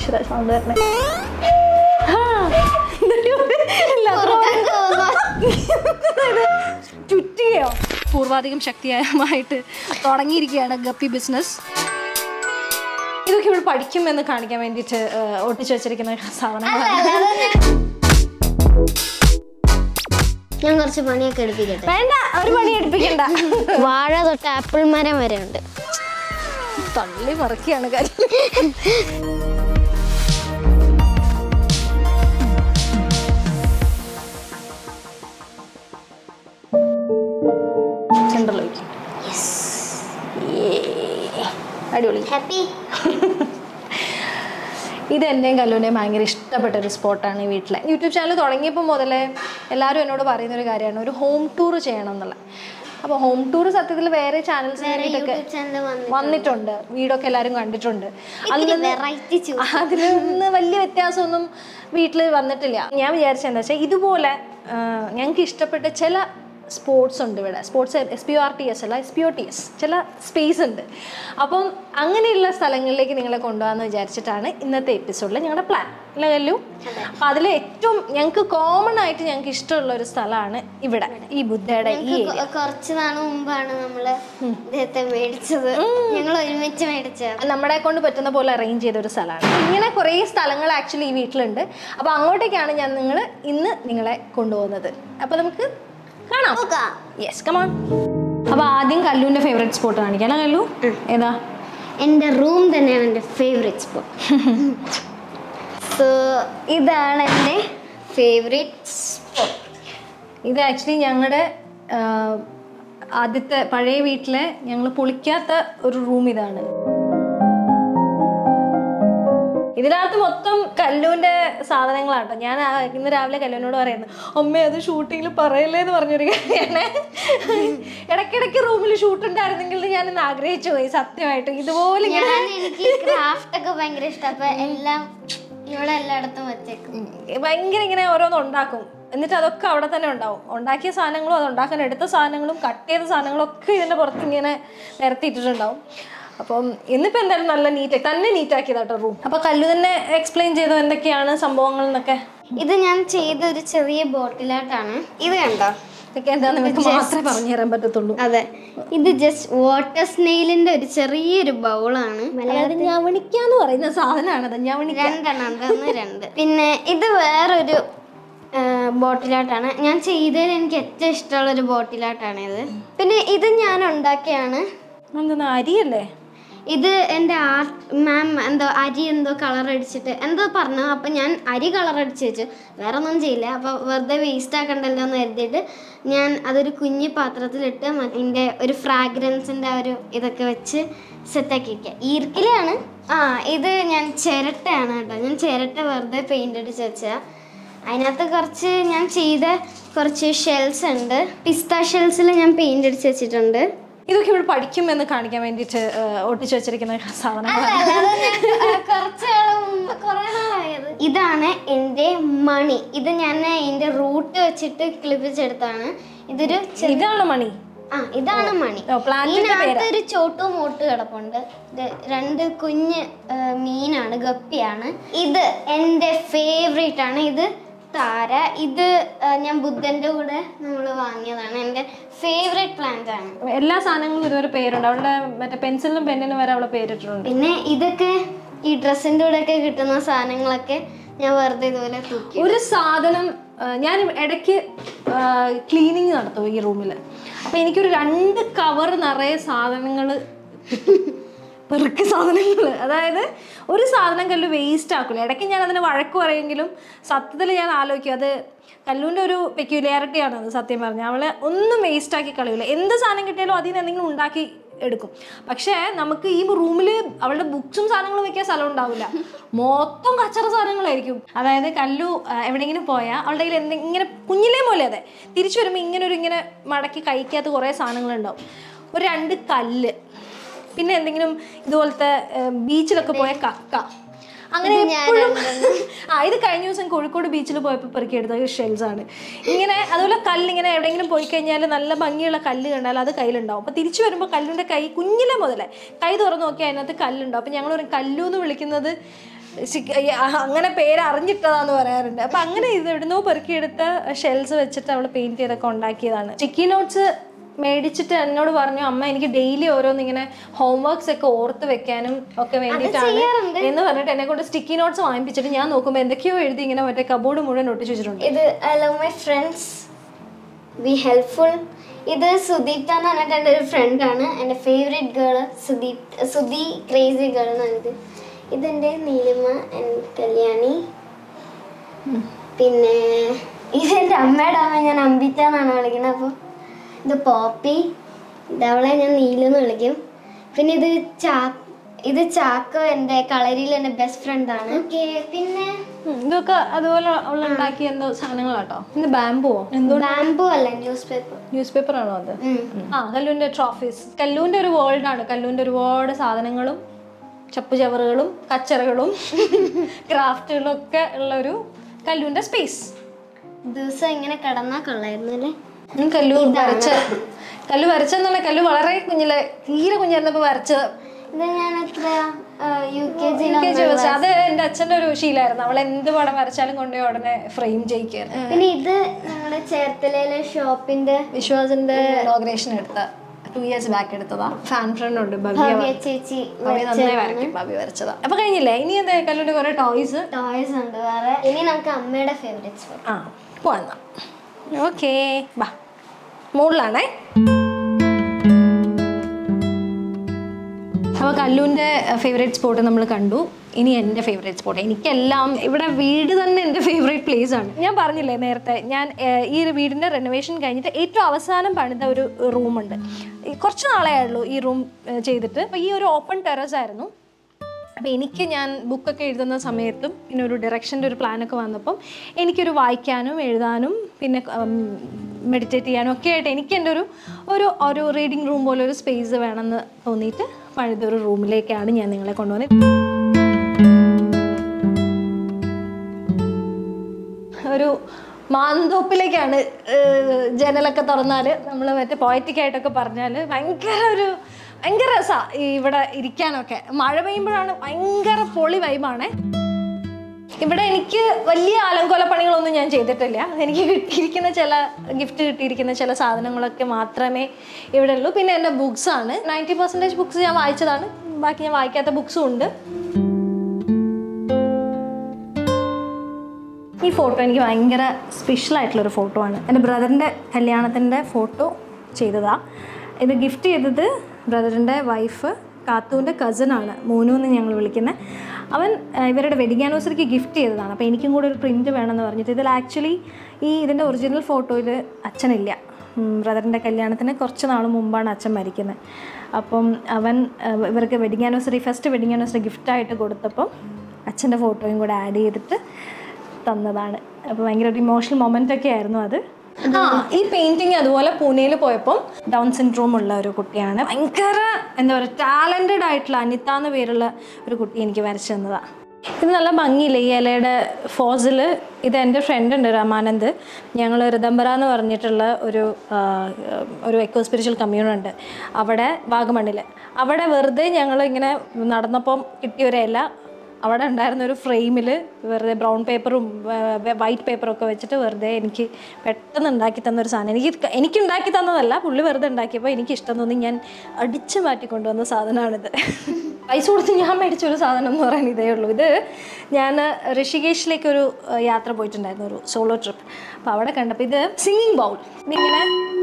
ഈശ്വര സൗണ്ട് വരണേ ആ, എല്ലാത്തിനും ചുറ്റുകയോ പൂർവാധികം ശക്തിയായിട്ട് തുടങ്ങിയിരിക്കുകയാണ് ഗപ്പി ബിസിനസ് ഇതൊക്കെ ഇവിടെ പഠിക്കുമെന്ന് കാണിക്കാൻ വേണ്ടിയിട്ട് ഏഹ്, ഒട്ടിച്ചു വെച്ചിരിക്കുന്ന സാധനങ്ങളാണ് ഞാൻ കുറച്ച് പണിയൊക്കെ എടുപ്പിക്കട്ടെ വേണ്ട ഒരു പണി എടുപ്പിക്കണ്ട വാഴ തൊട്ട് ആപ്പിൾ മരം വരെ ഉണ്ട് തള്ളി മറിക്കുകയാണ് കാര്യം സെൻട്രൽ ഒഴിക്കും അടിപൊളി ഹാപ്പി ഇത് എൻ്റെയും കല്ലുവിൻ്റെയും ഭയങ്കര ഇഷ്ടപ്പെട്ട ഒരു സ്പോട്ടാണ് ഈ വീട്ടിലെ യൂട്യൂബ് ചാനൽ തുടങ്ങിയപ്പോൾ മുതലേ എല്ലാവരും എന്നോട് പറയുന്ന ഒരു കാര്യമാണ് ഒരു ഹോം ടൂർ ചെയ്യണം എന്നുള്ളത് അപ്പോൾ ഹോം ടൂർ സത്യത്തിൽ വേറെ ചാനൽസ് വേണ്ടിയിട്ടൊക്കെ ചാനൽ വന്നു വന്നിട്ടുണ്ട് വീടൊക്കെ എല്ലാവരും കണ്ടിട്ടുണ്ട് അതിൽ നിന്ന് വെറൈറ്റി അതിൽ നിന്ന് വലിയ വ്യത്യാസമൊന്നും വീട്ടിൽ വന്നിട്ടില്ല ഞാൻ വിചാരിച്ചത് എന്താ വെച്ചാൽ ഇതുപോലെ ഞങ്ങൾക്ക് ഇഷ്ടപ്പെട്ട ചില സ്പോർട്സ് ഉണ്ട് ഇവിടെ sports S P R T S അല്ല S P O T S ചില സ്പേസ് ഉണ്ട് അപ്പം അങ്ങനെയുള്ള സ്ഥലങ്ങളിലേക്ക് നിങ്ങളെ കൊണ്ടുപോകാമെന്ന് വിചാരിച്ചിട്ടാണ് ഇന്നത്തെ എപ്പിസോഡിൽ ഞങ്ങളുടെ പ്ലാൻ അല്ല കല്ലു അപ്പം അതിൽ ഏറ്റവും ഞങ്ങൾക്ക് കോമൺ ആയിട്ട് ഞങ്ങൾക്ക് ഇഷ്ടമുള്ള ഒരു സ്ഥലമാണ് ഇവിടെ ഈ ബുദ്ധയുടെ ഈ ഏരിയ കുറച്ച് നാൾ മുമ്പാണ് നമ്മള് ഇദ്ദേഹത്തെ മേടിച്ചത് ഞങ്ങൾ ഒരുമിച്ച് മേടിച്ചത് നമ്മളെ കൊണ്ട് പറ്റുന്ന പോലെ അറേഞ്ച് ചെയ്ത ഒരു സ്ഥലമാണ് ഇങ്ങനെ കുറേ സ്ഥലങ്ങൾ ആക്ച്വലി ഈ വീട്ടിലുണ്ട് അപ്പോൾ അങ്ങോട്ടേക്കാണ് ഞാൻ നിങ്ങൾ ഇന്ന് നിങ്ങളെ കൊണ്ടുപോകുന്നത് അപ്പോൾ നമുക്ക് കാണാം യെസ് കമാൺ അപ്പോൾ ആദ്യം കല്ലുവിൻ്റെ ഫേവറേറ്റ് സ്പോട്ട് കാണിക്കാം അല്ലേ കല്ലു ഏതാ എൻ്റെ റൂം തന്നെയാണ് എൻ്റെ ഫേവറേറ്റ് സ്പോട്ട് സോ ഇതാണ് എൻ്റെ ഫേവറേറ്റ് സ്പോട്ട് ഇത് ആക്ച്വലി ഞങ്ങളുടെ ആദ്യത്തെ പഴയ വീട്ടിലെ ഞങ്ങൾ പൊളിക്കാത്ത ഒരു റൂം ഇതാണ് ഇതിനകത്ത് മൊത്തം കല്ലുവിന്റെ സാധനങ്ങളാട്ടോ ഞാൻ ആ- ഇന്ന് രാവിലെ കല്ലുവിനോട് പറയുന്നത് അമ്മ അത് ഷൂട്ടിങ്ങിൽ പറയല്ലേ എന്ന് പറഞ്ഞൊരു കാര്യമാണ് ഇടയ്ക്കിടയ്ക്ക് റൂമിൽ ഷൂട്ട് ഉണ്ടായിരുന്നെങ്കിൽ ഞാൻ ഇന്ന് ആഗ്രഹിച്ചു പോയി സത്യമായിട്ട് ഇതുപോലെ ഇങ്ങനെ ഞാൻ എനിക്ക് ക്രാഫ്റ്റ് ഒക്കെ ഭയങ്കര ഇഷ്ടം അപ്പൊ എല്ലാം ഇവിടെ എല്ലായിടത്തും വെച്ചേക്കും ഉം. ഭയങ്കര ഇങ്ങനെ ഓരോന്ന് ഉണ്ടാക്കും എന്നിട്ട് അതൊക്കെ അവിടെ തന്നെ ഉണ്ടാവും ഉണ്ടാക്കിയ സാധനങ്ങളും അത് ഉണ്ടാക്കാൻ എടുത്ത സാധനങ്ങളും കട്ട് ചെയ്ത സാധനങ്ങളും ഒക്കെ ഇതിന്റെ പുറത്ത് ഇങ്ങനെ നിരത്തിയിട്ടിട്ടുണ്ടാവും അപ്പം ഇന്നിപ്പോൾ എന്തായാലും നല്ല നീറ്റ് തന്നെ നീറ്റ് ആക്കിയതാട്ടോ റൂം അപ്പൊ കല്ലു തന്നെ എക്സ്പ്ലെയിൻ ചെയ്തു എന്തൊക്കെയാണ് സംഭവങ്ങൾ എന്നൊക്കെ ഇത് ഞാൻ ചെയ്ത ഒരു ചെറിയ ബോട്ടിലായിട്ടാണ് ഇത് കണ്ടോ ഇതൊക്കെ എന്താന്ന് നിങ്ങൾക്ക് മാത്രമേ പറഞ്ഞു തരാൻ പറ്റത്തുള്ളൂ അതെ ഇത് ജസ്റ്റ് വാട്ടർ സ്നെയിലിന്റെ ഒരു ചെറിയൊരു ബൗളാണ് അതായത് ഞവണിക്കാന്ന് പറയുന്ന സാധനമാണത് ഞവണിക്ക രണ്ടെണ്ണം അതൊന്ന് രണ്ട് പിന്നെ ഇത് വേറൊരു ബോട്ടിലായിട്ടാണ് ഞാൻ ചെയ്തതിൽ എനിക്ക് ഏറ്റവും ഇഷ്ടമുള്ള ഒരു ബോട്ടിലായിട്ടാണ് ഇത് പിന്നെ ഇത് ഞാൻ ഉണ്ടാക്കിയാണ് എന്താ അരിയല്ലേ ഇത് എൻ്റെ ആർട്ട് മാം എന്തോ അരി എന്തോ കളർ അടിച്ചിട്ട് എന്തോ പറഞ്ഞു അപ്പം ഞാൻ അരി കളർ അടിച്ച് വെച്ചു വേറെ ഒന്നും ചെയ്യില്ല അപ്പോൾ വെറുതെ വേസ്റ്റ് ആക്കണ്ടല്ലോ എന്ന് കരുതിയിട്ട് ഞാൻ അതൊരു കുഞ്ഞു പാത്രത്തിലിട്ട് അതിൻ്റെ ഒരു ഫ്രാഗ്രൻസിൻ്റെ ഒരു ഇതൊക്കെ വെച്ച് സെറ്റാക്കിയിരിക്കുക ഈർക്കിലാണ് ആ ഇത് ഞാൻ ചിരട്ടയാണ് കേട്ടോ ഞാൻ ചിരട്ട വെറുതെ പെയിൻ്റ് അടിച്ച് വെച്ചാൽ അതിനകത്ത് കുറച്ച് ഞാൻ ചെയ്ത കുറച്ച് ഷെൽസ് ഉണ്ട് പിസ്ത ഷെൽസിൽ ഞാൻ പെയിൻ്റ് അടിച്ച് വെച്ചിട്ടുണ്ട് ഇതൊക്കെ ഇവിടെ പഠിക്കുമെന്ന് കാണിക്കാൻ വേണ്ടിയിട്ട് ഏഹ്, ഒട്ടിച്ചു വെച്ചിരിക്കുന്ന സാധനങ്ങളാണ് ഇതാണ് എൻ്റെ മണി ഇത് ഞാൻ എൻ്റെ റൂട്ട് വെച്ചിട്ട് ക്ലിപ്പിച്ചെടുത്താണ് ഇതൊരു ചെ- ഇതാണ് മണി ആ ഇതാണ് മണി ഓ, പ്ലാന്റിന്റെ ഇതിനകത്ത് ഒരു ചോട്ടു മോട്ട് കിടപ്പുണ്ട് ഇത് രണ്ട് കുഞ്ഞ് ആ, മീനാണ് ഗപ്പിയാണ് ഇത് എൻ്റെ ഫേവറേറ്റ് ആണ് ഇത് താര ഇത് ആ, ഞാൻ ബുദ്ധൻ്റെ കൂടെ നമ്മൾ വാങ്ങിയതാണ് എൻ്റെ ഫേവറേറ്റ് പ്ലാന്റ് ആണ് എല്ലാ സാധനങ്ങളും ഇതൊരു പേരുണ്ട് അവളുടെ മറ്റേ പെൻസിലിനും പെന്നിനും വരെ അവളെ പേരിട്ടിട്ടുണ്ട് പിന്നെ ഇതൊക്കെ ഈ ഡ്രസ്സിൻ്റെ കൂടെ ഒക്കെ കിട്ടുന്ന സാധനങ്ങളൊക്കെ ഞാൻ വെറുതെ ഇതുപോലെ തൂക്കി ഒരു സാധനം ആ, ഞാൻ ഇടയ്ക്ക് ക്ലീനിങ് നടത്തും ഈ റൂമിൽ അപ്പൊ എനിക്കൊരു രണ്ട് കവർ നിറയെ സാധനങ്ങൾ പെറുക്ക് സാധനങ്ങൾ അതായത് ഒരു സാധനം കല്ല് വേസ്റ്റ് ആക്കില്ല ഇടയ്ക്ക് ഞാൻ അതിന് വഴക്ക് പറയുമെങ്കിലും സത്യത്തിൽ ഞാൻ ആലോചിക്കും അത് കല്ലുവിൻ്റെ ഒരു പെക്യുലാരിറ്റി ആണ് അത് സത്യം പറഞ്ഞാൽ അവളെ ഒന്നും വേസ്റ്റ് ആക്കി കളയില്ല എന്ത് സാധനം കിട്ടിയാലും അതിൽ നിന്ന് എന്തെങ്കിലും ഉണ്ടാക്കി എടുക്കും പക്ഷേ നമുക്ക് ഈ റൂമിൽ അവളുടെ ബുക്സും സാധനങ്ങളും വെക്കാൻ സ്ഥലം ഉണ്ടാവില്ല മൊത്തം കച്ചറ സാധനങ്ങളായിരിക്കും അതായത് കല്ലു ആ, എവിടെയെങ്കിലും പോയാൽ അവളുടെ കയ്യിൽ എന്തെങ്കിലും ഇങ്ങനെ കുഞ്ഞിലേ പോലെ അതെ തിരിച്ചു വരുമ്പോൾ ഇങ്ങനെ ഒരു ഇങ്ങനെ മടക്കി കഴിക്കാത്ത കുറേ സാധനങ്ങളുണ്ടാവും ഒരു രണ്ട് കല്ല് പിന്നെ എന്തെങ്കിലും ഇതുപോലത്തെ ബീച്ചിലൊക്കെ പോയ കക്ക അങ്ങനെ എപ്പോഴും ആ ഇത് കഴിഞ്ഞ ദിവസം കോഴിക്കോട് ബീച്ചിൽ പോയപ്പോൾ പെറുക്കിയെടുത്ത ഷെൽസ് ആണ് ഇങ്ങനെ അതുപോലെ കല്ല് ഇങ്ങനെ എവിടെയെങ്കിലും പോയി കഴിഞ്ഞാൽ നല്ല ഭംഗിയുള്ള കല്ല് കണ്ടാൽ അത് കയ്യിലുണ്ടാവും അപ്പോൾ തിരിച്ചു വരുമ്പോൾ കല്ലിൻ്റെ കൈ കുഞ്ഞിലെ മുതലേ കൈ തുറന്ന് നോക്കിയാൽ അതിനകത്ത് കല്ലുണ്ടാവും അപ്പോൾ ഞങ്ങൾ പറയും കല്ലു എന്ന് വിളിക്കുന്നത് ശിക്ക- ഈ അ- അങ്ങനെ പേര് അറിഞ്ഞിട്ടതാന്ന് പറയാറുണ്ട് അപ്പൊ അങ്ങനെ ഇത് എവിടുന്നോ പെറുക്കിയെടുത്ത ഷെൽസ് വെച്ചിട്ട് അവൾ പെയിന്റ് ചെയ്തൊക്കെ ഉണ്ടാക്കിയതാണ് ചിക്കി നോട്ട്സ് മേടിച്ചിട്ട് എന്നോട് പറഞ്ഞു അമ്മ എനിക്ക് ഡെയിലി ഓരോന്ന് ഇങ്ങനെ ഹോംവർക്സ് ഒക്കെ ഓർത്ത് വെക്കാനും ഒക്കെ വേണ്ടിയിട്ടാണ് എന്ന് പറഞ്ഞിട്ട് എന്നെ കൊണ്ട് സ്റ്റിക്കി നോട്ട്സ് വാങ്ങിപ്പിച്ചിട്ട് ഞാൻ നോക്കുമ്പോൾ എന്തൊക്കെയോ എഴുതി ഇങ്ങനെ മറ്റേ കബോർഡ് മുഴുവൻ ഒട്ടിച്ച് വെച്ചിട്ടുണ്ട് ഇത് I love my friends be helpful ഇത് സുദീപ്ത എന്ന് പറഞ്ഞിട്ട് എൻ്റെ ഒരു ഫ്രണ്ടാണ് എൻ്റെ favourite girl Sudeep Sudhi crazy girl എന്നാണിത് ഇതെൻ്റെ നീലിമ ആൻഡ് കല്യാണി പിന്നെ ഇതെൻ്റെ അമ്മയുടെ അമ്മ ഞാൻ അമ്പിച്ച എന്നാണ് വിളിക്കുന്നത് അപ്പോൾ ഇത് പോപ്പി ഇതവളെ ഞാൻ നീലെന്ന് വിളിക്കും പിന്നെ ഇത് ചാ ഇത് ചാക്കോ എൻ്റെ കളരിയിൽ എൻ്റെ ബെസ്റ്റ് ഫ്രണ്ടാണ് ഓക്കെ പിന്നെ ഉം, ഇതൊക്കെ അതുപോലെ അവൾ ഉണ്ടാക്കിയ എന്തോ സാധനങ്ങളാട്ടോ ഇത് ബാമ്പുവോ എന്തോ ബാംബു അല്ല ന്യൂസ് പേപ്പർ ന്യൂസ് പേപ്പർ ആണോ അത് ആ കല്ലൂന്റെ ട്രോഫീസ് കല്ലൂന്റെ ഒരു വേൾഡ് ആണ് കല്ലൂന്റെ ഒരുപാട് സാധനങ്ങളും ചപ്പു ചവറുകളും കച്ചറകളും ക്രാഫ്റ്റുകളും ഒക്കെ ഉള്ള ഒരു കല്ലൂന്റെ സ്പേസ് ദിവസം ഇങ്ങനെ കിടന്നാ കൊള്ളായിരുന്നു അല്ലേ കല്ലു വരച്ച കല്ലു വരച്ചെന്നുള്ള കല്ലു വളരെ കുഞ്ഞിലെ തീരെ കുഞ്ഞായിരുന്നപ്പോ വരച്ച ഇത് ഞാൻ എത്ര യു കെ കെ ജി വരച്ച അത് എന്റെ അച്ഛന്റെ ഒരു ശീലമായിരുന്നു അവൾ എന്ത് പടം വരച്ചാലും കൊണ്ടുപോയി ഉടനെ ഫ്രെയിം ചെയ്യിക്കായിരുന്നു പിന്നെ ഇത് ഞങ്ങളുടെ ചേർത്തലയിലെ ഷോപ്പിന്റെ വിശ്വാസിന്റെ ഇനോഗ്രേഷൻ എടുത്ത ടു ഇയേഴ്സ് ബാക്ക് എടുത്തതാ ഫാൻ ഫ്രണ്ട് ഉണ്ട് ഭവ്യ ഭവ്യ ചേച്ചി ഭവ്യ നന്നായി വരയ്ക്കും ഭവ്യ വരച്ചതാ അപ്പൊ കഴിഞ്ഞില്ലേ ഇനി എന്താ കല്ലുണ്ട് കുറെ ടോയ്സ് ടോയ്സ് ഉണ്ട് വേറെ ഇനി നമുക്ക് അമ്മയുടെ ഫേവറേറ്റ്സ് ആ പോവാ ഓക്കേ ബാ മുകളിലാണേ അപ്പോൾ കല്ലൂൻ്റെ ഫേവറേറ്റ് സ്പോട്ട് നമ്മൾ കണ്ടു ഇനി എൻ്റെ ഫേവറേറ്റ് സ്പോട്ട് എനിക്കെല്ലാം ഇവിടെ വീട് തന്നെ എൻ്റെ ഫേവറേറ്റ് പ്ലേസ് ആണ് ഞാൻ പറഞ്ഞില്ലേ നേരത്തെ ഞാൻ ഏഹ്, ഈ ഒരു വീടിൻ്റെ റെനോവേഷൻ കഴിഞ്ഞിട്ട് ഏറ്റവും അവസാനം പണിത ഒരു റൂമുണ്ട് കുറച്ച് നാളേ ആയുള്ളൂ ഈ റൂം ചെയ്തിട്ട് അപ്പോൾ ഈ ഒരു ഓപ്പൺ ടെറസ് ആയിരുന്നു അപ്പോൾ എനിക്ക് ഞാൻ ബുക്കൊക്കെ എഴുതുന്ന സമയത്തും പിന്നെ ഒരു ഡയറക്ഷൻ്റെ ഒരു പ്ലാനൊക്കെ വന്നപ്പം എനിക്കൊരു വായിക്കാനും എഴുതാനും പിന്നെ മെഡിറ്റേറ്റ് ചെയ്യാനും ഒക്കെ ആയിട്ട് എനിക്ക് എൻ്റെ ഒരു ഒരു ഒരു റീഡിങ് റൂം പോലെ ഒരു സ്പേസ് വേണമെന്ന് തോന്നിയിട്ട് പണിതൊരു റൂമിലേക്കാണ് ഞാൻ നിങ്ങളെ കൊണ്ടുവന്നത് ഒരു മാന്തോപ്പിലേക്കാണ് ഏഹ്, ജനലൊക്കെ തുറന്നാൽ നമ്മൾ മറ്റേ പോയറ്റിക് ആയിട്ടൊക്കെ പറഞ്ഞാൽ ഭയങ്കര ഒരു ഭയങ്കര രസമാണ് ഇവിടെ ഇരിക്കാനൊക്കെ മഴ പെയ്യുമ്പോഴാണ് ഭയങ്കര പൊളി വൈബാണ് ഇവിടെ എനിക്ക് വലിയ ആലങ്കോല പണികളൊന്നും ഞാൻ ചെയ്തിട്ടില്ല എനിക്ക് കിട്ടിയിരിക്കുന്ന ചില ഗിഫ്റ്റ് കിട്ടിയിരിക്കുന്ന ചില സാധനങ്ങളൊക്കെ മാത്രമേ ഇവിടെ ഉള്ളൂ പിന്നെ എൻ്റെ ബുക്സ് ആണ് നയൻറ്റി പെർസെൻറ്റേജ് ബുക്സ് ഞാൻ വായിച്ചതാണ് ബാക്കി ഞാൻ വായിക്കാത്ത ബുക്സും ഉണ്ട് ഈ ഫോട്ടോ എനിക്ക് ഭയങ്കര സ്പെഷ്യൽ ആയിട്ടുള്ളൊരു ഫോട്ടോ ആണ് എൻ്റെ ബ്രദറിൻ്റെ കല്യാണത്തിൻ്റെ ഫോട്ടോ ചെയ്തതാ ഇത് ഗിഫ്റ്റ് ചെയ്തത് ബ്രദറിൻ്റെ വൈഫ് കാത്തുവിൻ്റെ കസിനാണ് മോനു എന്ന് ഞങ്ങൾ വിളിക്കുന്നത് അവൻ ആ, ഇവരുടെ വെഡിങ് ആനിവേഴ്സറിക്ക് ഗിഫ്റ്റ് ചെയ്തതാണ് അപ്പോൾ എനിക്കും കൂടെ ഒരു പ്രിൻറ്റ് വേണമെന്ന് പറഞ്ഞിട്ട് ഇതിൽ ആക്ച്വലി ഈ ഇതിൻ്റെ ഒറിജിനൽ ഫോട്ടോയിൽ അച്ഛനില്ല ബ്രദറിൻ്റെ കല്യാണത്തിന് കുറച്ച് നാൾ മുമ്പാണ് അച്ഛൻ മരിക്കുന്നത് അപ്പം അവൻ ആ, ഇവർക്ക് wedding anniversary first wedding anniversary ഗിഫ്റ്റായിട്ട് കൊടുത്തപ്പം അച്ഛൻ്റെ ഫോട്ടോയും കൂടെ ആഡ് ചെയ്തിട്ട് തന്നതാണ് അപ്പോൾ ഭയങ്കര ഒരു ഇമോഷണൽ മൊമെൻ്റ് ഒക്കെ ആയിരുന്നു അത് ആ ഈ പെയിന്റിങ് അതുപോലെ പൂനെയിൽ പോയപ്പോൾ ഡൗൺ സിൻഡ്രോം ഉള്ള ഒരു കുട്ടിയാണ് ഭയങ്കര എന്താ പറയുക ടാലൻറ്റഡ് ആയിട്ടുള്ള അനിത എന്ന പേരുള്ള ഒരു കുട്ടി എനിക്ക് വരച്ചു തന്നതാണ് ഇത് നല്ല ഭംഗിയില്ല ഈ ഇലയുടെ ഫോസിൽ ഇത് എൻ്റെ ഫ്രണ്ട് ഉണ്ട് രാമാനന്ദ് ഞങ്ങൾ ഋതംബര എന്ന് പറഞ്ഞിട്ടുള്ള ഒരു ആ, ഒരു എക്കോ സ്പിരിച്വൽ കമ്മ്യൂൺ ഉണ്ട് അവിടെ വാഗമണ്ണിൽ അവിടെ വെറുതെ ഞങ്ങൾ ഇങ്ങനെ നടന്നപ്പം കിട്ടിയ ഒരു ഇല അവിടെ ഉണ്ടായിരുന്ന ഒരു ഫ്രെയിമിൽ വെറുതെ ബ്രൗൺ പേപ്പറും വൈറ്റ് പേപ്പറും ഒക്കെ വെച്ചിട്ട് വെറുതെ എനിക്ക് പെട്ടെന്ന് ഉണ്ടാക്കി തന്ന ഒരു സാധനം എനിക്ക് ക- എനിക്ക് ഉണ്ടാക്കി തന്നതല്ല പുള്ളി വെറുതെ ഉണ്ടാക്കിയപ്പോൾ എനിക്ക് ഇഷ്ടം തോന്നി ഞാൻ അടിച്ചു മാറ്റി കൊണ്ടുവന്ന സാധനമാണിത് പൈസ കൊടുത്ത് ഞാൻ മേടിച്ച ഒരു സാധനം എന്ന് പറയാൻ ഇതേ ഉള്ളൂ ഇത് ഞാൻ ഋഷികേശിലേക്കൊരു ഏഹ്, യാത്ര പോയിട്ടുണ്ടായിരുന്നു ഒരു സോളോ ട്രിപ്പ് അപ്പോൾ അവിടെ കണ്ടപ്പോൾ ഇത് സിംഗിങ് ബൗൾ ഇതിങ്ങനെ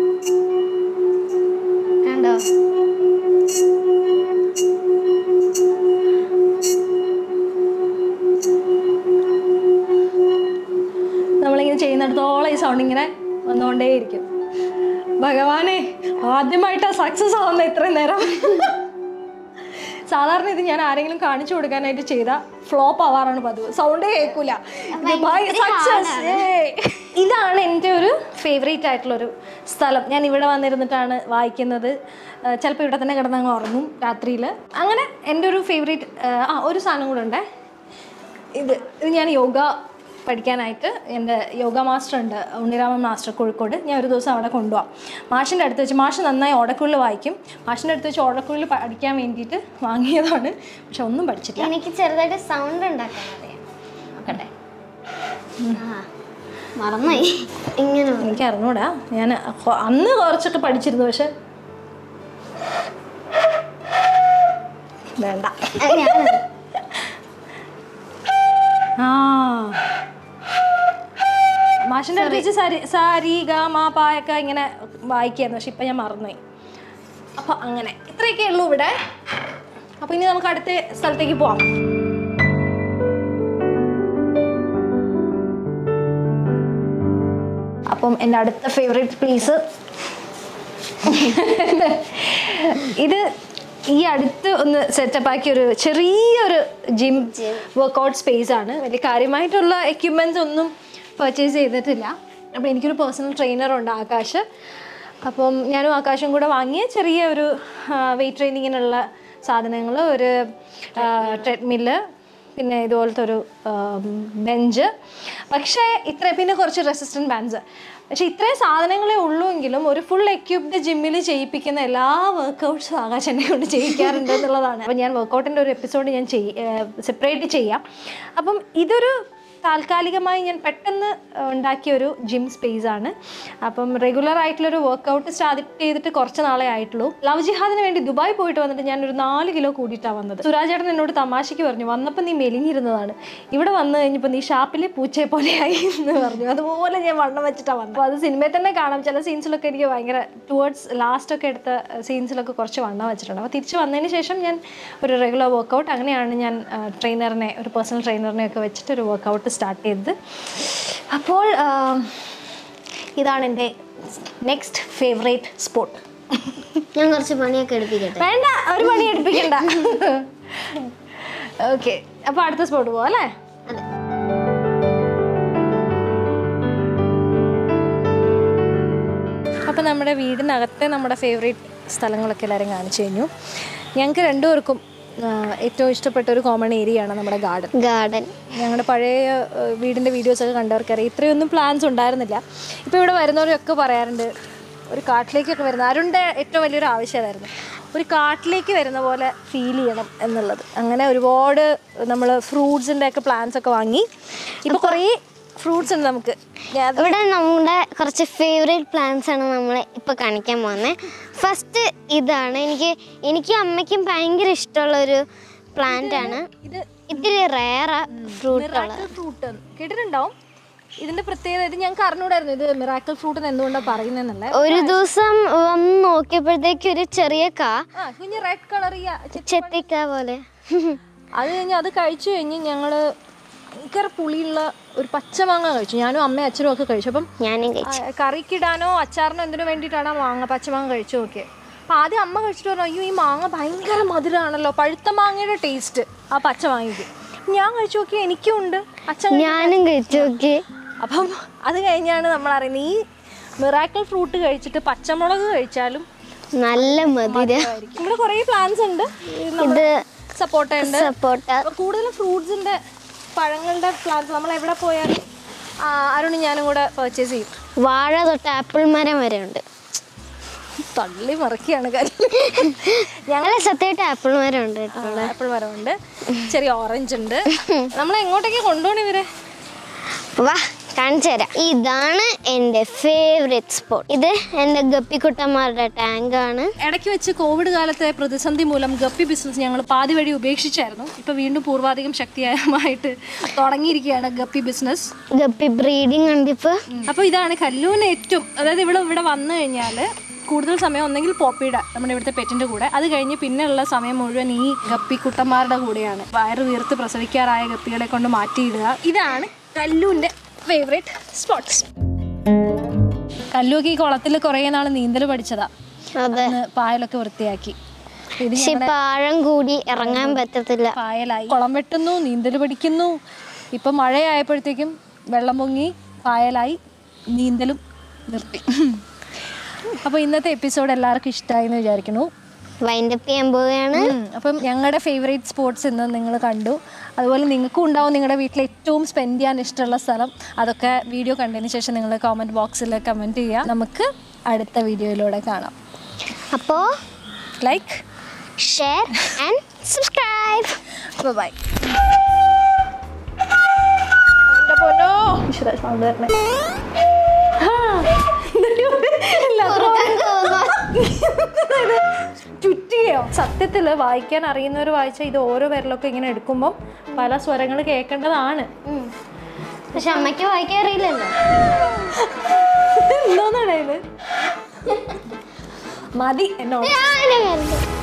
കണ്ടോ നമ്മളിങ്ങനെ ചെയ്യുന്നിടത്തോളം ഈ സൗണ്ട് ഇങ്ങനെ വന്നുകൊണ്ടേയിരിക്കും ഭഗവാനെ ആദ്യമായിട്ടാ സക്സസ് ആവുന്ന ഇത്രയും നേരം സാധാരണ ഇത് ഞാൻ ആരെങ്കിലും കാണിച്ചു കൊടുക്കാനായിട്ട് ചെയ്ത ഫ്ലോപ്പ് ആവാറാണ് പതിവ് സൗണ്ടേ കേൾക്കൂല സക്സസ് ഇതാണ് എൻ്റെ ഒരു ഫേവറേറ്റ് ആയിട്ടുള്ളൊരു സ്ഥലം ഞാൻ ഇവിടെ വന്നിരുന്നിട്ടാണ് വായിക്കുന്നത് ചിലപ്പോൾ ഇവിടെ തന്നെ കിടന്നങ്ങ് ഉറങ്ങും രാത്രിയിൽ അങ്ങനെ എൻ്റെ ഒരു ഫേവറേറ്റ് ആ ഒരു സാധനം കൂടെ ഉണ്ടേ ഇത് ഇത് ഞാൻ യോഗ പഠിക്കാനായിട്ട് എൻ്റെ യോഗ മാസ്റ്റർ ഉണ്ട് ഉണ്ണിരാമൻ മാസ്റ്റർ കോഴിക്കോട് ഞാൻ ഒരു ദിവസം അവിടെ കൊണ്ടുപോകാം മാഷിൻ്റെ അടുത്ത് വെച്ച് മാഷ് നന്നായി ഓടക്കുള്ളിൽ വായിക്കും മാഷിൻ്റെ അടുത്ത് വെച്ച് ഓടക്കുള്ളിൽ പഠിക്കാൻ വേണ്ടിയിട്ട് വാങ്ങിയതാണ് പക്ഷെ ഒന്നും പഠിച്ചിട്ടില്ല എനിക്ക് ചെറുതായിട്ട് സൗണ്ട് ഉണ്ടാക്കാൻ അറിയാം നോക്കട്ടെ ആ, മറന്നുപോയി ഇങ്ങനെ പറ. എനിക്ക് അറിഞ്ഞൂടാ ഞാൻ കൊ- അന്ന് കുറച്ചൊക്കെ പഠിച്ചിരുന്നു പക്ഷെ വേണ്ട ആ, ഞാനത്. ആ മാഷിൻ്റെ അടുത്ത് വെച്ച് സരി സാരി ഗ മാ പായൊക്കെ ഇങ്ങനെ വായിക്കായിരുന്നു പക്ഷെ ഇപ്പം ഞാൻ മറന്നുപോയി അപ്പോൾ അങ്ങനെ ഇത്രയൊക്കെ ഉള്ളൂ ഇവിടെ അപ്പോൾ ഇനി നമുക്ക് അടുത്ത സ്ഥലത്തേക്ക് പോവാം അപ്പം എൻ്റെ അടുത്ത ഫേവറേറ്റ് പ്ലേസ് ഇത് ഈ അടുത്ത് ഒന്ന് സെറ്റപ്പ് ആക്കിയ ഒരു ചെറിയൊരു ജിം വർക്കൗട്ട് സ്പേസ് ആണ് വലിയ കാര്യമായിട്ടുള്ള എക്യുപ്മെൻറ്റ്സ് ഒന്നും പർച്ചേസ് ചെയ്തിട്ടില്ല അപ്പോൾ എനിക്കൊരു പേഴ്സണൽ ട്രെയിനറുണ്ട് ആകാശ് അപ്പം ഞാനും ആകാശും കൂടെ വാങ്ങിയ ചെറിയ ഒരു വെയിറ്റ് ട്രെയിനിങ്ങിനുള്ള സാധനങ്ങൾ ഒരു ട്രെഡ്മില്ല് പിന്നെ ഇതുപോലത്തെ ഒരു ബെഞ്ച് പക്ഷേ ഇത്ര പിന്നെ കുറച്ച് റെസിസ്റ്റൻറ്റ് ബാൻഡ്സ് പക്ഷേ ഇത്രയും സാധനങ്ങളേ ഉള്ളൂ എങ്കിലും ഒരു ഫുൾ എക്യുപ്ഡ് ജിമ്മിൽ ചെയ്യിപ്പിക്കുന്ന എല്ലാ വർക്കൗട്ട്സും ആകാശ് എന്നെ കൊണ്ട് ചെയ്യിക്കാറുണ്ട് എന്നുള്ളതാണ് അപ്പം ഞാൻ വർക്കൗട്ടിൻ്റെ ഒരു എപ്പിസോഡ് ഞാൻ ചെയ് സെപ്പറേറ്റ് ചെയ്യാം അപ്പം ഇതൊരു താൽക്കാലികമായി ഞാൻ പെട്ടെന്ന് ആ, ഉണ്ടാക്കിയ ഒരു ജിം സ്പേസ് ആണ് അപ്പം റെഗുലർ ആയിട്ടുള്ളൊരു വർക്കൗട്ട് സ്റ്റാർട്ട് ചെയ്തിട്ട് കുറച്ച് നാളെ ആയിട്ടുള്ളൂ ലവ് ജിഹാദിന് വേണ്ടി ദുബായ് പോയിട്ട് വന്നിട്ട് ഞാൻ ഒരു നാല് കിലോ കൂടിയിട്ടാണ് വന്നത് സുരാജേട്ടൻ എന്നോട് തമാശയ്ക്ക് പറഞ്ഞു വന്നപ്പോൾ നീ മെലിഞ്ഞിരുന്നതാണ് ഇവിടെ വന്നു കഴിഞ്ഞപ്പോൾ നീ ഷാപ്പിലെ പൂച്ചയെ പോലെയായി എന്ന് പറഞ്ഞു അതുപോലെ ഞാൻ വണ്ണം വെച്ചിട്ടാണ് വന്നത് അപ്പോൾ അത് സിനിമയിൽ തന്നെ കാണാം ചില സീൻസിലൊക്കെ എനിക്ക് ഭയങ്കര ടുവേർഡ്സ് ലാസ്റ്റൊക്കെ എടുത്ത സീൻസിലൊക്കെ കുറച്ച് വണ്ണം വെച്ചിട്ടുണ്ട് അപ്പോൾ തിരിച്ച് വന്നതിന് ശേഷം ഞാൻ ഒരു റെഗുലർ വർക്കൗട്ട് അങ്ങനെയാണ് ഞാൻ ട്രെയിനറിനെ ഒരു പേഴ്സണൽ ട്രെയിനറിനെ ഒക്കെ വെച്ചിട്ട് ഒരു വർക്കൗട്ട് സ്റ്റാർട്ട് ചെയ്തത് അപ്പോൾ ആ, ഇതാണ് എൻ്റെ നെക്സ്റ്റ് ഫേവറേറ്റ് സ്പോട്ട് ഞാൻ കുറച്ച് പണിയൊക്കെ എടുപ്പിക്കട്ടെ വേണ്ട ഒരു പണി എടുപ്പിക്കണ്ട ഓക്കെ അപ്പോൾ അടുത്ത സ്പോട്ട് പോവാം അല്ലേ അതെ അപ്പോൾ നമ്മുടെ വീടിനകത്തെ നമ്മുടെ ഫേവറേറ്റ് സ്ഥലങ്ങളൊക്കെ എല്ലാവരും കാണിച്ചു കഴിഞ്ഞു ഞങ്ങൾക്ക് രണ്ടുപേർക്കും ആ, ഏറ്റവും ഇഷ്ടപ്പെട്ട ഒരു കോമൺ ഏരിയയാണ് നമ്മുടെ ഗാർഡൻ ഗാർഡൻ ഞങ്ങളുടെ പഴയ ആ, വീടിൻ്റെ വീഡിയോസൊക്കെ കണ്ടവർക്കറിയാം ഇത്രയൊന്നും പ്ലാൻസ് ഉണ്ടായിരുന്നില്ല ഇപ്പോൾ ഇവിടെ വരുന്നവരൊക്കെ പറയാറുണ്ട് ഒരു കാട്ടിലേക്കൊക്കെ വരുന്ന അരുണിൻ്റെ ഏറ്റവും വലിയൊരു ആവശ്യമായിരുന്നു ഒരു കാട്ടിലേക്ക് വരുന്ന പോലെ ഫീൽ ചെയ്യണം എന്നുള്ളത് അങ്ങനെ ഒരുപാട് നമ്മൾ ഫ്രൂട്ട്സിൻ്റെ ഒക്കെ പ്ലാന്റ്സ് ഒക്കെ വാങ്ങി ഇപ്പോൾ കുറേ ഫ്രൂട്ട്സ് ഉണ്ട് നമുക്ക് ഞാൻ ഇവിടെ നമ്മുടെ കുറച്ച് ഫേവറേറ്റ് പ്ലാന്റ്സ് ആണ് നമ്മൾ ഇപ്പൊ കാണിക്കാൻ പോകുന്നത് ഫസ്റ്റ് ഇതാണ് എനിക്ക് എനിക്കും അമ്മയ്ക്കും ഭയങ്കര ഇഷ്ടമുള്ള ഒരു പ്ലാന്റ് ആണ് ഇത് ഇത്തിരി റയറാ ഫ്രൂട്ട് മിറാക്കിൾ ഫ്രൂട്ട് കേട്ടിട്ടുണ്ടാവും ഇതിന്റെ പ്രത്യേകത ഇത് ഞങ്ങൾക്ക് അറിഞ്ഞൂടായിരുന്നു ഇത് മിറാക്കിൾ ഫ്രൂട്ട് എന്ന് എന്തുകൊണ്ടാണ് പറയുന്നതെന്നല്ലേ ഒരു ദിവസം വന്ന് നോക്കിയപ്പോഴത്തേക്ക് ഒരു ചെറിയ കാ ആ കുഞ്ഞ് റെഡ് കളർ ചെത്തിക്ക പോലെ അത് കഴിഞ്ഞ് അത് കഴിച്ചു കഴിഞ്ഞ് ഞങ്ങള് ഭയങ്കര പുളിയുള്ള ഒരു പച്ചമാങ്ങ കഴിച്ചു ഞാനും അമ്മയും അച്ഛനും ഒക്കെ കഴിച്ചു അപ്പം ഞാനും ആ, കഴിച്ചു കറിക്കിടാനോ അച്ചാറിനോ എന്തിനു വേണ്ടിയിട്ടാണ് ആ മാങ്ങ പച്ചമാങ്ങ കഴിച്ചു നോക്കിയത് അപ്പം ആദ്യം അമ്മ കഴിച്ചിട്ട് പറഞ്ഞു അയ്യോ ഈ മാങ്ങ ഭയങ്കര മധുരമാണല്ലോ പഴുത്ത മാങ്ങയുടെ ടേസ്റ്റ് ആ പച്ച മാങ്ങയ്ക്ക് ഞാൻ കഴിച്ചു നോക്കി എനിക്കും ഉണ്ട് അച്ഛൻ ഞാനും കഴിച്ചു നോക്കി അപ്പം അത് കഴിഞ്ഞാണ് നമ്മൾ അറിയുന്നത് ഈ മിറാക്കിൾ ഫ്രൂട്ട് കഴിച്ചിട്ട് പച്ചമുളക് കഴിച്ചാലും നല്ല മധുര ആയിരിക്കും ഇവിടെ കുറേ പ്ലാന്റ്സ് ഉണ്ട് ഇത് സപ്പോർട്ട ഉണ്ട് സപ്പോട്ട അപ്പൊ കൂടുതലും ഫ്രൂട്ട്സിന്റെ പഴങ്ങളുടെ പ്ലാന്റ്സ് നമ്മൾ എവിടെ പോയാലും ആ, അരുണും ഞാനും കൂടെ പർച്ചേസ് ചെയ്യും വാഴ തൊട്ട് ആപ്പിൾ മരം വരെ ഉണ്ട് തള്ളി മറക്കുകയാണ് കാര്യം ഞങ്ങളെ സത്യമായിട്ട് ആപ്പിൾ മരം ഉണ്ട് കേട്ടോ ആപ്പിൾ മരമുണ്ട് ചെറിയ ഓറഞ്ച് ഉണ്ട് നമ്മൾ എങ്ങോട്ടേക്ക് കൊണ്ടുപോകണം ഇവരെ വാ കാണിച്ചു തരാം ഇതാണ് എൻ്റെ ഫേവറേറ്റ് സ്പോട്ട് ഇത് എൻ്റെ ഗപ്പിക്കുട്ടന്മാരുടെ ടാങ്കാണ് ഇടയ്ക്ക് വെച്ച് കോവിഡ് കാലത്തെ പ്രതിസന്ധി മൂലം ഗപ്പി ബിസിനസ് ഞങ്ങൾ പാതി വഴി ഉപേക്ഷിച്ചായിരുന്നു ഇപ്പൊ വീണ്ടും പൂർവാധികം ശക്തിയായിട്ട് തുടങ്ങിയിരിക്കുകയാണ് ഗപ്പി ബിസിനസ് ഗപ്പി ബ്രീഡിംഗ് ഉണ്ട് ഇപ്പോൾ അപ്പോൾ ഇതാണ് കല്ലൂന് ഏറ്റവും അതായത് ഇവിടെ ഇവിടെ വന്നു കഴിഞ്ഞാൽ കൂടുതൽ സമയം ഒന്നെങ്കിൽ പോപ്പിയുടെ നമ്മുടെ ഇവിടുത്തെ പെറ്റിൻ്റെ കൂടെ അത് കഴിഞ്ഞ് പിന്നെയുള്ള സമയം മുഴുവൻ ഈ ഗപ്പി കുട്ടന്മാരുടെ കൂടെയാണ് വയറ് വീർത്ത് പ്രസവിക്കാറായ ഗപ്പികളെ കൊണ്ട് മാറ്റിയിടുക ഇതാണ് കല്ലൂൻ്റെ ഫേവറേറ്റ് സ്പോട്ട്സ് കല്ലൂക്ക് ഈ കുളത്തിൽ കുറേ നാൾ നീന്തൽ പഠിച്ചതാ അതെ അന്ന് പായലൊക്കെ വൃത്തിയാക്കി ഇത് പക്ഷെ ഇപ്പം ആഴം കൂടി ഇറങ്ങാൻ പറ്റത്തില്ല പായലായി കുളം വെട്ടുന്നു നീന്തൽ പഠിക്കുന്നു ഇപ്പം മഴയായപ്പോഴത്തേക്കും വെള്ളം പൊങ്ങി പായലായി നീന്തലും നിർത്തി അപ്പോൾ ഇന്നത്തെ എപ്പിസോഡ് എല്ലാവർക്കും ഇഷ്ടമായി എന്ന് വിചാരിക്കുന്നു വൈൻഡപ്പ് ചെയ്യാൻ പോവുകയാണ് ഉം, അപ്പം ഞങ്ങളുടെ ഫേവറേറ്റ് സ്പോർട്സ് ഇന്ന് നിങ്ങൾ കണ്ടു അതുപോലെ നിങ്ങൾക്കും ഉണ്ടാവും നിങ്ങളുടെ വീട്ടിൽ ഏറ്റവും സ്പെൻഡ് ചെയ്യാൻ ഇഷ്ടമുള്ള സ്ഥലം അതൊക്കെ വീഡിയോ കണ്ടതിന് ശേഷം നിങ്ങൾ കമൻറ്റ് ബോക്സിൽ കമൻറ്റ് ചെയ്യുക നമുക്ക് അടുത്ത വീഡിയോയിലൂടെ കാണാം അപ്പോൾ like share and subscribe bye എൻ്റെ പൊന്നോ ഈശ്വര സൗണ്ട് വരണേ ആ, ചുറ്റികയോ സത്യത്തിൽ വായിക്കാൻ അറിയുന്നവർ വായിച്ച ഇത് ഓരോ വിരലൊക്കെ ഇങ്ങനെ എടുക്കുമ്പം പല സ്വരങ്ങൾ കേൾക്കേണ്ടതാണ് പക്ഷെ അമ്മയ്ക്ക് വായിക്കാൻ അറിയില്ലല്ലോ എന്തോന്നാണ് ഇത് മതി എന്നോട് ഞാനും കണ്ടു